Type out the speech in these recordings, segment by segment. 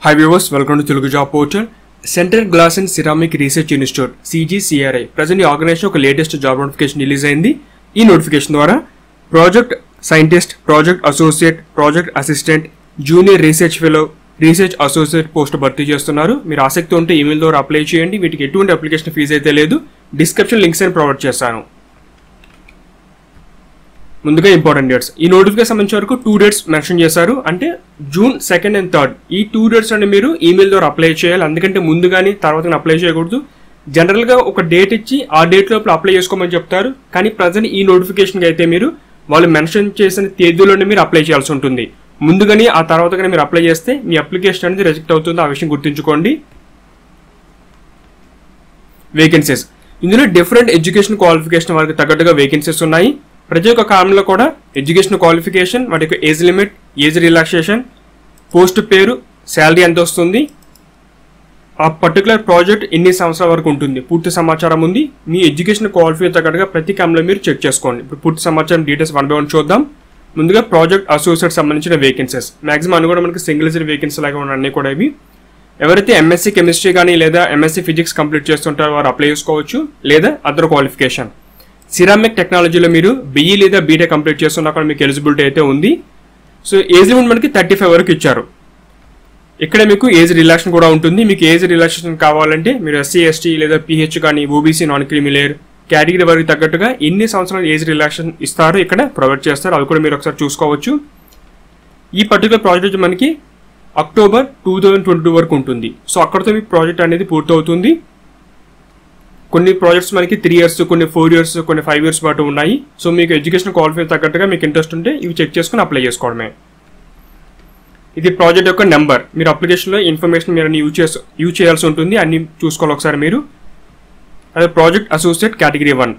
Hi viewers, welcome to Telugu Job Portal. Central glass and ceramic research institute CGCRI present ఈ organisation ఒక latest job notification release అయింది ఈ notification ద్వారా project scientist project associate project assistant junior research fellow research associate post భర్తీ చేస్తున్నారు మీరు ఆసక్తి ఉంటే ఈమెయిల్ ద్వారా అప్లై చేయండి వీటికి ఎటువంటి అప్లికేషన్ ఫీజు అయితే లేదు డిస్క్రిప్షన్ లింక్స్ అని ప్రొవైడ్ చేస్తాను ముందుగా ఇంపార్టెంట్ డేట్స్ ఈ నోటిఫికేషన్ సంబంధించిన వరకు టూ డేట్స్ మెన్షన్ చేశారు అంటే జూన్ సెకండ్ అండ్ థర్డ్ ఈ టూ డేట్స్ అంటే మీరు ఈమెయిల్ ద్వారా అప్లై చేయాలి అందుకంటే ముందు కానీ తర్వాత కానీ అప్లై చేయకూడదు జనరల్గా ఒక డేట్ ఇచ్చి ఆ డేట్ లోపల అప్లై చేసుకోమని చెప్తారు కానీ ప్రజెంట్ ఈ నోటిఫికేషన్కి అయితే మీరు వాళ్ళు మెన్షన్ చేసిన తేదీలోనే మీరు అప్లై చేయాల్సి ఉంటుంది ముందుగానే ఆ తర్వాత కానీ మీరు అప్లై చేస్తే మీ అప్లికేషన్ అనేది రిజెక్ట్ అవుతుంది ఆ విషయం గుర్తుంచుకోండి వేకెన్సీస్ ఇందులో డిఫరెంట్ ఎడ్యుకేషన్ క్వాలిఫికేషన్ వారికి తగ్గట్టుగా వేకెన్సీస్ ఉన్నాయి ప్రతి ఒక్క కాలంలో కూడా ఎడ్యుకేషన్ క్వాలిఫికేషన్ వాటి యొక్క age limit age relaxation post పేరు శాలరీ ఎంత వస్తుంది ఆ పర్టికులర్ ప్రాజెక్ట్ ఎన్ని సంవత్సరాల వరకు ఉంటుంది పూర్తి సమాచారం ఉంది మీ ఎడ్యుకేషన్ క్వాలిఫికేషన్ తగ్గట్టుగా ప్రతి కాలంలో మీరు చెక్ చేసుకోండి ఇప్పుడు పూర్తి సమాచారం డీటెయిల్స్ వన్ బై వన్ చూద్దాం ముందుగా ప్రాజెక్ట్ అసోసియేట్ సంబంధించిన వేకెన్సీస్ మాక్సిమం అన్ని కూడా మనకి సింగిల్ సిటీ వేకెన్సీ లాగా ఉన్న అన్ని కూడా ఇవి ఎవరైతే ఎంఎస్సీ కెమిస్ట్రీ కానీ లేదా ఎంఎస్సీ ఫిజిక్స్ కంప్లీట్ చేస్తుంటారో వారు అప్లై చేసుకోవచ్చు లేదా అదర్ క్వాలిఫికేషన్ సిరామిక్ టెక్నాలజీలో మీరు బీఈ లేదా బీటెక్ కంప్లీట్ చేస్తున్నా కూడా మీకు ఎలిజిబిలిటీ అయితే ఉంది సో ఏజ్ లిమిట్ మనకి థర్టీ ఫైవ్ వరకు ఇచ్చారు ఇక్కడ మీకు ఏజ్ రిలాక్షన్ కూడా ఉంటుంది మీకు ఏజ్ రిలాక్సేషన్ కావాలంటే మీరు ఎస్సీ ఎస్టీ లేదా పిహెచ్ కానీ ఓబీసీ నాన్ క్రిమిలేర్ కేటగిరీ వరకు తగ్గట్టుగా ఎన్ని సంవత్సరాలు ఏజ్ రిలాక్సేషన్ ఇస్తారో ఇక్కడ ప్రొవైడ్ చేస్తారు అది కూడా మీరు ఒకసారి చూసుకోవచ్చు ఈ పర్టికులర్ ప్రాజెక్ట్ మనకి October two thousand twenty two వరకు ఉంటుంది సో అక్కడితో మీ ప్రాజెక్ట్ అనేది పూర్తవుతుంది కొన్ని ప్రాజెక్ట్స్ మనకి త్రీ ఇయర్స్ కొన్ని ఫోర్ ఇయర్స్ కొన్ని ఫైవ్ ఇయర్స్ పాటు ఉన్నాయి సో మీకు ఎడ్యుకేషన్ క్వాలిఫై తగ్గట్టుగా మీకు ఇంట్రెస్ట్ ఉంటే ఇవి చెక్ చేసుకుని అప్లై చేసుకోవడమే ఇది ప్రాజెక్ట్ యొక్క నెంబర్ మీరు అప్లికేషన్లో ఇన్ఫర్మేషన్ మీరు అన్ని యూజ్ చేసి యూజ్ చేయాల్సి ఉంటుంది అన్ని చూసుకోవాలి ఒకసారి మీరు అదే project associate category one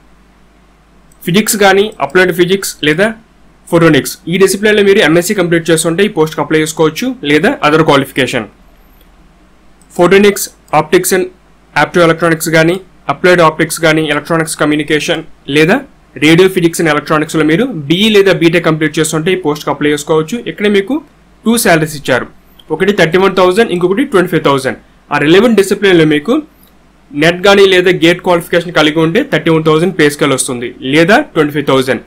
physics కానీ అప్లైడ్ ఫిజిక్స్ లేదా ఫోటోనిక్స్ ఈ డిసిప్లిన్లో మీరు ఎంఎస్సీ కంప్లీట్ చేస్తుంటే ఈ పోస్ట్కి అప్లై చేసుకోవచ్చు లేదా other qualification photonics optics and opto electronics కానీ అప్లైడ్ ఆప్టిక్స్ కానీ ఎలక్ట్రానిక్స్ కమ్యూనికేషన్ లేదా రేడియో ఫిజిక్స్ అండ్ ఎలక్ట్రానిక్స్లో మీరు బీఈ లేదా బీటెక్ కంప్లీట్ చేస్తుంటే ఈ పోస్ట్కి అప్లై చేసుకోవచ్చు ఇక్కడ మీకు టూ శాలరీస్ ఇచ్చారు ఒకటి థర్టీ వన్ థౌసండ్ ఇంకొకటి ట్వంటీ ఫైవ్ థౌసండ్ ఆ రిలవెంట్ డిసిప్లిన్లో మీకు నెట్ కానీ లేదా గేట్ క్వాలిఫికేషన్ కలిగి ఉంటే thirty one thousand pay scale వస్తుంది లేదా ట్వంటీ ఫైవ్ థౌసండ్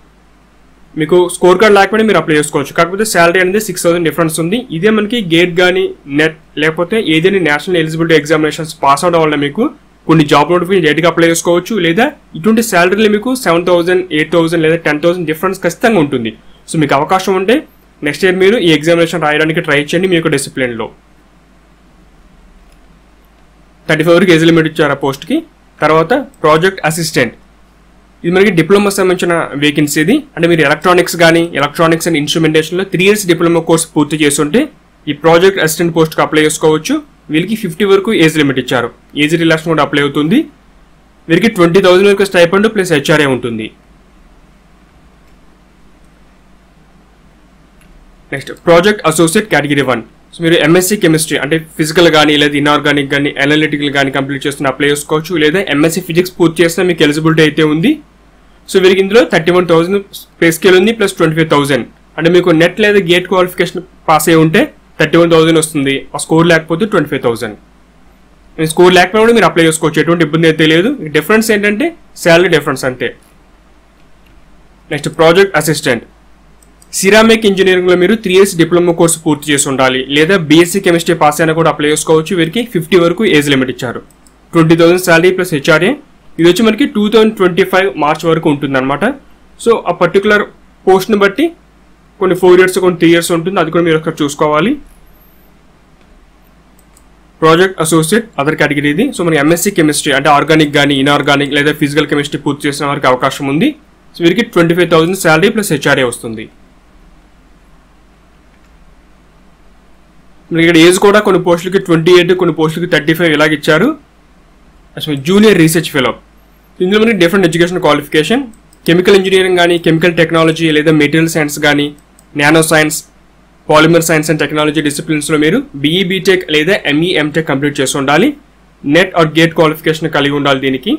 మీకు స్కోర్ కార్డ్ లేకపోతే మీరు అప్లై చేసుకోవచ్చు కాకపోతే శాలరీ అనేది సిక్స్ థౌసండ్ డిఫరెన్స్ ఉంది ఇదే మనకి గేట్ కానీ నెట్ లేకపోతే ఏదైనా నేషనల్ ఎలిజిబిలిటీ ఎగ్జామినేషన్స్ పాస్ అవడం వల్ల మీకు కొన్ని జాబ్ నోటిఫికేషన్ డైరెక్ట్గా అప్లై చేసుకోవచ్చు లేదా ఇటువంటి శాలరీలు మీకు సెవెన్ థౌసండ్ ఎయిట్ థౌసండ్ లేదా టెన్ థౌసండ్ డిఫరెన్స్ ఖచ్చితంగా ఉంటుంది సో మీకు అవకాశం ఉంటే నెక్స్ట్ ఇయర్ మీరు ఈ ఎగ్జామినేషన్ రాయడానికి ట్రై చేయండి మీ యొక్క డిసిప్లిన్లో థర్టీ ఫైవ్ వరకు ఏజ్ లిమిట్ ఇచ్చారు ఆ పోస్ట్కి తర్వాత ప్రాజెక్ట్ అసిస్టెంట్ ఇది మనకి డిప్లొమా సంబంధించిన వేకెన్సీ ఇది అంటే మీరు ఎలక్ట్రానిక్స్ కానీ ఎలక్ట్రానిక్స్ అండ్ ఇన్స్ట్రుమెంటేషన్లో త్రీ ఇయర్స్ డిప్లొమా కోర్స్ పూర్తి చేస్తుంటే ఈ ప్రాజెక్ట్ అసిస్టెంట్ పోస్ట్కి అప్లై చేసుకోవచ్చు వీళ్ళకి ఫిఫ్టీ వరకు ఏజ్ లిమిట్ ఇచ్చారు ఏజ్ రిలాక్షన్ కూడా అప్లై అవుతుంది వీరికి ట్వంటీ థౌసండ్ వరకు స్టైపండ్ ప్లస్ హెచ్ఆర్ఏ ఉంటుంది next project associate category one so మీరు ఎంఎస్సీ కెమిస్ట్రీ అంటే ఫిజికల్ కానీ లేదా ఇన్ఆర్గానిక్ కానీ అనలిటికల్ కానీ కంప్లీట్ చేస్తున్న అప్లై చేసుకోవచ్చు లేదా ఎంఎస్సీ ఫిజిక్స్ పూర్తి చేసిన మీకు ఎలిజిబిలిటీ అయితే ఉంది సో వీరికి ఇందులో thirty one thousand pay scale ఉంది ప్లస్ ట్వంటీ ఫైవ్ థౌసండ్ అంటే మీకు నెట్ లేదా గేట్ క్వాలిఫికేషన్ పాస్ అయి ఉంటే థర్టీ వన్ థౌసండ్ వస్తుంది ఆ స్కోర్ లేకపోతే ట్వంటీ ఫైవ్ థౌసండ్ స్కోర్ లేకపోయినా కూడా మీరు అప్లై చేసుకోవచ్చు ఎటువంటి ఇబ్బంది అయితే లేదు డిఫరెన్స్ ఏంటంటే శాలరీ డిఫరెన్స్ అంతే నెక్స్ట్ ప్రాజెక్ట్ అసిస్టెంట్ సిరామిక్ ఇంజనీరింగ్లో మీరు త్రీ ఇయర్స్ డిప్లొమా కోర్సు పూర్తి చేసి ఉండాలి లేదా బీఎస్సీ కెమిస్ట్రీ పాస్ అయినా కూడా అప్లై చేసుకోవచ్చు వీరికి ఫిఫ్టీ వరకు ఏజ్ లిమిట్ ఇచ్చారు twenty thousand salary plus HRA ఇది వచ్చి మనకి two thousand twenty five March వరకు ఉంటుందన్నమాట సో ఆ పర్టికులర్ పోస్ట్ని బట్టి కొన్ని ఫోర్ ఇయర్స్ కొన్ని త్రీ ఇయర్స్ ఉంటుంది అది కూడా మీరు ఒకసారి చూసుకోవాలి ప్రాజెక్ట్ అసోసియేట్ అదర్ కేటగిరీ ఇది సో మనకి ఎంఎస్సీ కెమిస్ట్రీ అంటే ఆర్గానిక్ కానీ ఇన్ఆర్గానిక్ లేదా ఫిజికల్ కెమిస్ట్రీ పూర్తి చేసిన వారికి అవకాశం ఉంది సో వీరికి twenty five thousand salary plus HRA వస్తుంది మనకి ఇక్కడ ఏజ్ కూడా కొన్ని పోస్టులకి ట్వంటీ ఎయిట్ కొన్ని పోస్టులకి థర్టీ ఫైవ్ ఇలాగ ఇచ్చారు అసలు జూనియర్ రీసెర్చ్ ఫెలో ఇందులో మనకి different education qualification chemical engineering కానీ కెమికల్ టెక్నాలజీ లేదా మెటీరియల్ సైన్స్ కానీ nano science polymer science and technology డిసిప్లిన్స్లో మీరు బీఈ బీటెక్ లేదా ఎంఈ ఎంటెక్ కంప్లీట్ చేసి ఉండాలి నెట్ ఆర్ గేట్ క్వాలిఫికేషన్ కలిగి ఉండాలి దీనికి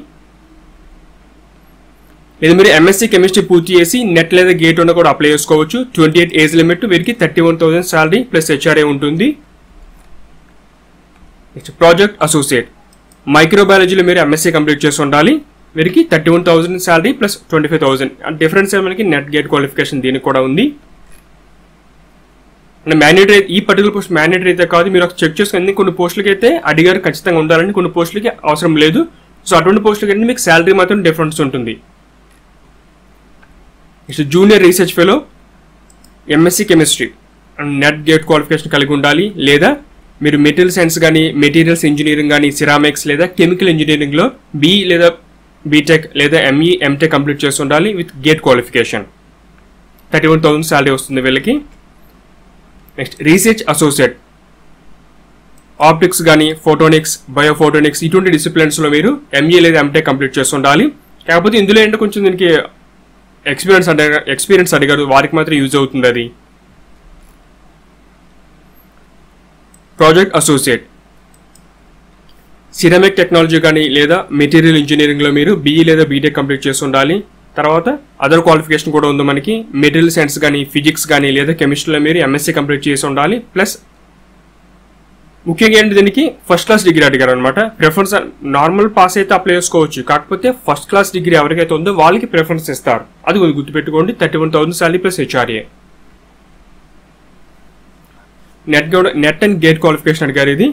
లేదా మీరు ఎంఎస్సీ కెమిస్ట్రీ పూర్తి చేసి నెట్ లేదా గేట్ ఉన్న కూడా అప్లై చేసుకోవచ్చు ట్వంటీ ఎయిట్ ఏజ్ లిమిట్ వీరికి thirty one thousand salary plus HRA ఉంటుంది నెక్స్ట్ ప్రాజెక్ట్ అసోసియేట్ మైక్రోబయాలజీలో మీరు ఎంఎస్సీ కంప్లీట్ చేసి ఉండాలి వీరికి thirty one thousand salary plus twenty five thousand difference మనకి నెట్ గేట్ క్వాలిఫికేషన్ దీనికి కూడా ఉంది అంటే మ్యాండేటరీ ఈ పర్టికులర్ పోస్ట్ మ్యాండేటరీ అయితే కాదు మీరు ఒక చెక్ చేసుకుని కొన్ని పోస్టులకి అయితే అడిగారు ఖచ్చితంగా ఉండాలని కొన్ని పోస్టులకి అవసరం లేదు సో అటువంటి పోస్టులకి అయితే మీకు శాలరీ మాత్రం డిఫరెన్స్ ఉంటుంది next junior research fellow MSc chemistry and NET GATE qualification కలిగి ఉండాలి లేదా మీరు మెటీరియల్ సైన్స్ కానీ మెటీరియల్స్ ఇంజనీరింగ్ కానీ సిరామిక్స్ లేదా కెమికల్ ఇంజనీరింగ్లో బి లేదా బీటెక్ లేదా ఎంఈ ఎంటెక్ కంప్లీట్ చేసి ఉండాలి with GATE qualification thirty one thousand salary వస్తుంది వీళ్ళకి నెక్స్ట్ రీసెర్చ్ అసోసియేట్ ఆప్టిక్స్ కానీ ఫోటోనిక్స్ బయోఫోటోనిక్స్ ఇటువంటి డిసిప్లిన్స్లో మీరు ఎంఏ లేదా ఎంటెక్ కంప్లీట్ చేసి ఉండాలి కాకపోతే ఇందులో ఏంటో కొంచెం దీనికి ఎక్స్పీరియన్స్ అడిగారు ఎక్స్పీరియన్స్ అడిగారు వారికి మాత్రం యూజ్ అవుతుంది అది ప్రాజెక్ట్ అసోసియేట్ సిరమిక్ టెక్నాలజీ కానీ లేదా మెటీరియల్ ఇంజనీరింగ్లో మీరు బీఈ లేదా బీటెక్ కంప్లీట్ చేసి ఉండాలి తర్వాత అదర్ క్వాలిఫికేషన్ కూడా ఉంది మనకి మెటీరియల్ సైన్స్ కానీ ఫిజిక్స్ కానీ లేదా కెమిస్ట్రీలో మీరు ఎంఎస్సీ కంప్లీట్ చేసి ఉండాలి ప్లస్ ముఖ్యంగా ఏంటి దీనికి ఫస్ట్ క్లాస్ డిగ్రీ అడిగారు అనమాట ప్రిఫరెన్స్ నార్మల్ పాస్ అయితే అప్లై చేసుకోవచ్చు కాకపోతే ఫస్ట్ క్లాస్ డిగ్రీ ఎవరికైతే ఉందో వాళ్ళకి ప్రిఫరెన్స్ ఇస్తారు అది కొంచెం గుర్తుపెట్టుకోండి thirty one thousand salary plus HRA NET NET and GATE qualification అడిగారు ఇది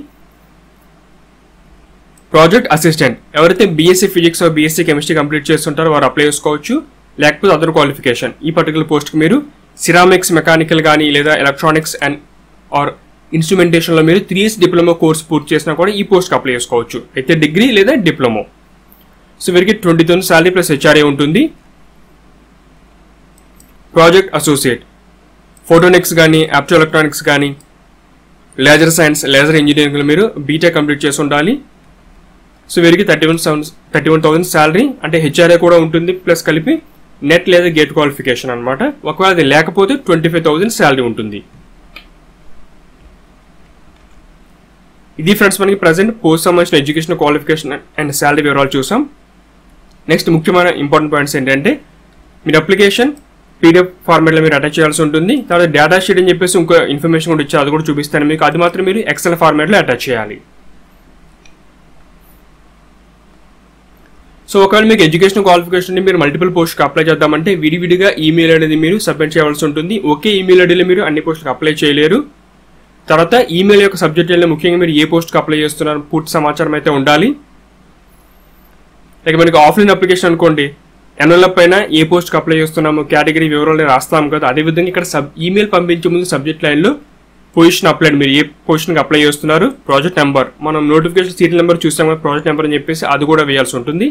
ప్రాజెక్ట్ అసిస్టెంట్ ఎవరైతే BSc physics BSc chemistry complete చేస్తుంటారో వారు అప్లై చేసుకోవచ్చు లేకపోతే అదర్ క్వాలిఫికేషన్ ఈ పర్టికులర్ పోస్ట్కి మీరు సిరామిక్స్ మెకానికల్ కానీ లేదా ఎలక్ట్రానిక్స్ అండ్ ఆర్ ఇన్స్ట్రుమెంటేషన్లో మీరు త్రీ ఇయర్స్ డిప్లొమా కోర్స్ పూర్తి చేసినా కూడా ఈ పోస్ట్కి అప్లై చేసుకోవచ్చు అయితే డిగ్రీ లేదా డిప్లొమా సో వీరికి twenty thousand salary plus HRA ఉంటుంది ప్రాజెక్ట్ అసోసియేట్ ఫోటోనిక్స్ కానీ యాప్టో ఎలక్ట్రానిక్స్ కానీ లేజర్ సైన్స్ లేజర్ ఇంజనీరింగ్లో మీరు బీటెక్ కంప్లీట్ చేసి ఉండాలి సో వీరికి thirty one seven thirty one thousand salary అంటే హెచ్ఆర్ఏ కూడా ఉంటుంది ప్లస్ కలిపి నెట్ లేదా గేట్ క్వాలిఫికేషన్ అనమాట ఒకవేళ అది లేకపోతే ట్వంటీ ఫైవ్ థౌసండ్ శాలరీ ఉంటుంది ఇది ఫ్రెండ్స్ మనకి ప్రజెంట్ పోస్ట్ సంబంధించిన ఎడ్యుకేషన్ క్వాలిఫికేషన్ అండ్ శాలరీ వివరాలు చూసాం నెక్స్ట్ ముఖ్యమైన ఇంపార్టెంట్ పాయింట్స్ ఏంటంటే మీరు అప్లికేషన్ పీడిఎఫ్ ఫార్మాట్లో మీరు అటాచ్ చేయాల్సి ఉంటుంది తర్వాత డేటా షీట్ అని చెప్పేసి ఇంకో ఇన్ఫర్మేషన్ కూడా ఇచ్చారు అది కూడా చూపిస్తాను మీకు అది మాత్రం మీరు ఎక్సెల్ ఫార్మాట్లో అటాచ్ చేయాలి సో ఒకవేళ మీకు ఎడ్యుకేషన్ క్వాలిఫికేషన్ మీరు మల్టిపుల్ పోస్ట్కి అప్లై చేద్దామంటే విడివిడిగా ఈమెయిల్ అనేది మీరు సబ్మిట్ చేయవలసి ఉంటుంది ఒకే ఈమెయిల్ ఐడీలో మీరు అన్ని పోస్టులకు అప్లై చేయలేరు తర్వాత ఈమెయిల్ యొక్క సబ్జెక్ట్ ఏంటంటే ముఖ్యంగా మీరు ఏ పోస్ట్కి అప్లై చేస్తున్నారు పూర్తి సమాచారం అయితే ఉండాలి లేక మనకి ఆఫ్లైన్ అప్లికేషన్ అనుకోండి ఎన్ఎల్ఎఫ్ పైన ఏ పోస్ట్కి అప్లై చేస్తున్నాము కేటగిరీ వివరాలు రాస్తాం కదా అదేవిధంగా ఇక్కడ సబ్ ఈమెయిల్ పంపించే ముందు సబ్జెక్ట్ లైన్లో పొజిషన్ అప్లై మీరు ఏ పొజిషన్కి అప్లై చేస్తున్నారు ప్రాజెక్ట్ నెంబర్ మనం నోటిఫికేషన్ సీరియల్ నెంబర్ చూస్తాం కదా ప్రాజెక్ట్ నెంబర్ అని చెప్పేసి అది కూడా వేయాల్సి ఉంటుంది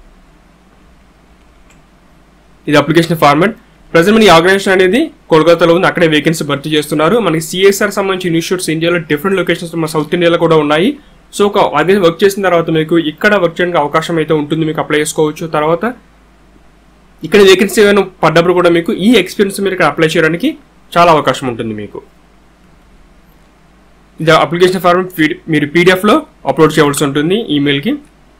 ఇది అప్లికేషన్ ఫార్మాట్ ప్రజెంట్ మన ఈ ఆర్గనైజేషన్ అనేది కోల్కతాలో ఉంది అక్కడే వేకెన్సీ భర్తీ చేస్తున్నారు మనకి సిఎస్ఆర్ సంబంధించి ఇన్స్టిట్యూట్స్ ఇండియాలో డిఫరెంట్ లొకేషన్స్ మన సౌత్ ఇండియాలో కూడా ఉన్నాయి సో ఒక అదే వర్క్ చేసిన తర్వాత మీకు ఇక్కడ వర్క్ చేయడానికి అవకాశం అయితే ఉంటుంది మీకు అప్లై చేసుకోవచ్చు తర్వాత ఇక్కడ వేకెన్సీ ఏమైనా పడ్డప్పుడు కూడా మీకు ఈ ఎక్స్పీరియన్స్ మీరు ఇక్కడ అప్లై చేయడానికి చాలా అవకాశం ఉంటుంది మీకు ఇది అప్లికేషన్ ఫార్మ్ మీరు పీడిఎఫ్లో అప్లోడ్ చేయవలసి ఉంటుంది ఈమెయిల్కి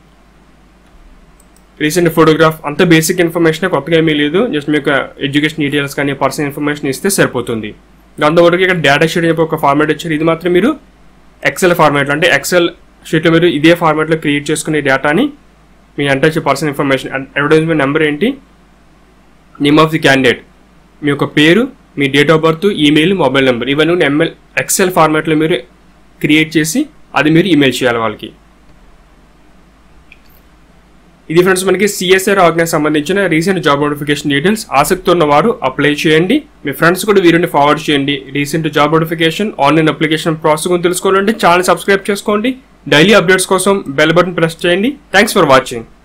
రీసెంట్ ఫోటోగ్రాఫ్ అంత బేసిక్ ఇన్ఫర్మేషన్ కొత్తగా ఏమీ లేదు జస్ట్ మీకు ఎడ్యుకేషన్ డీటెయిల్స్ కానీ పర్సనల్ ఇన్ఫర్మేషన్ ఇస్తే సరిపోతుంది దాంతోపాటు ఇక్కడ డేటా షీట్ చెప్పి ఒక ఫార్మాట్ ఇచ్చారు ఇది మాత్రం మీరు ఎక్సెల్ ఫార్మాట్లో అంటే ఎక్సెల్ షీట్లో మీరు ఇదే ఫార్మాట్లో క్రియేట్ చేసుకునే డేటాని మీ enter personal information advertisement number ఏంటి నేమ్ ఆఫ్ ది క్యాండిడేట్ మీ యొక్క పేరు మీ date of birth email mobile number ఇవన్నీ ఎంఎల్ ఎక్సెల్ ఫార్మాట్లో మీరు క్రియేట్ చేసి అది మీరు ఈమెయిల్ చేయాలి వాళ్ళకి ఇది ఫ్రెండ్స్ మనకి సిఎస్ఆర్ ఆర్గనైజ్ సంబంధించిన రీసెంట్ జాబ్ నోటిఫికేషన్ డీటెయిల్స్ ఆసక్తి ఉన్న వారు అప్లై చేయండి మీ ఫ్రెండ్స్ కూడా వీరిని ఫార్వర్డ్ చేయండి recent job notification online application process గురించి తెలుసుకోవాలంటే ఛానల్ సబ్స్క్రైబ్ చేసుకోండి డైలీ అప్డేట్స్ కోసం బెల్ బటన్ ప్రెస్ చేయండి థ్యాంక్స్ ఫర్ వాచింగ్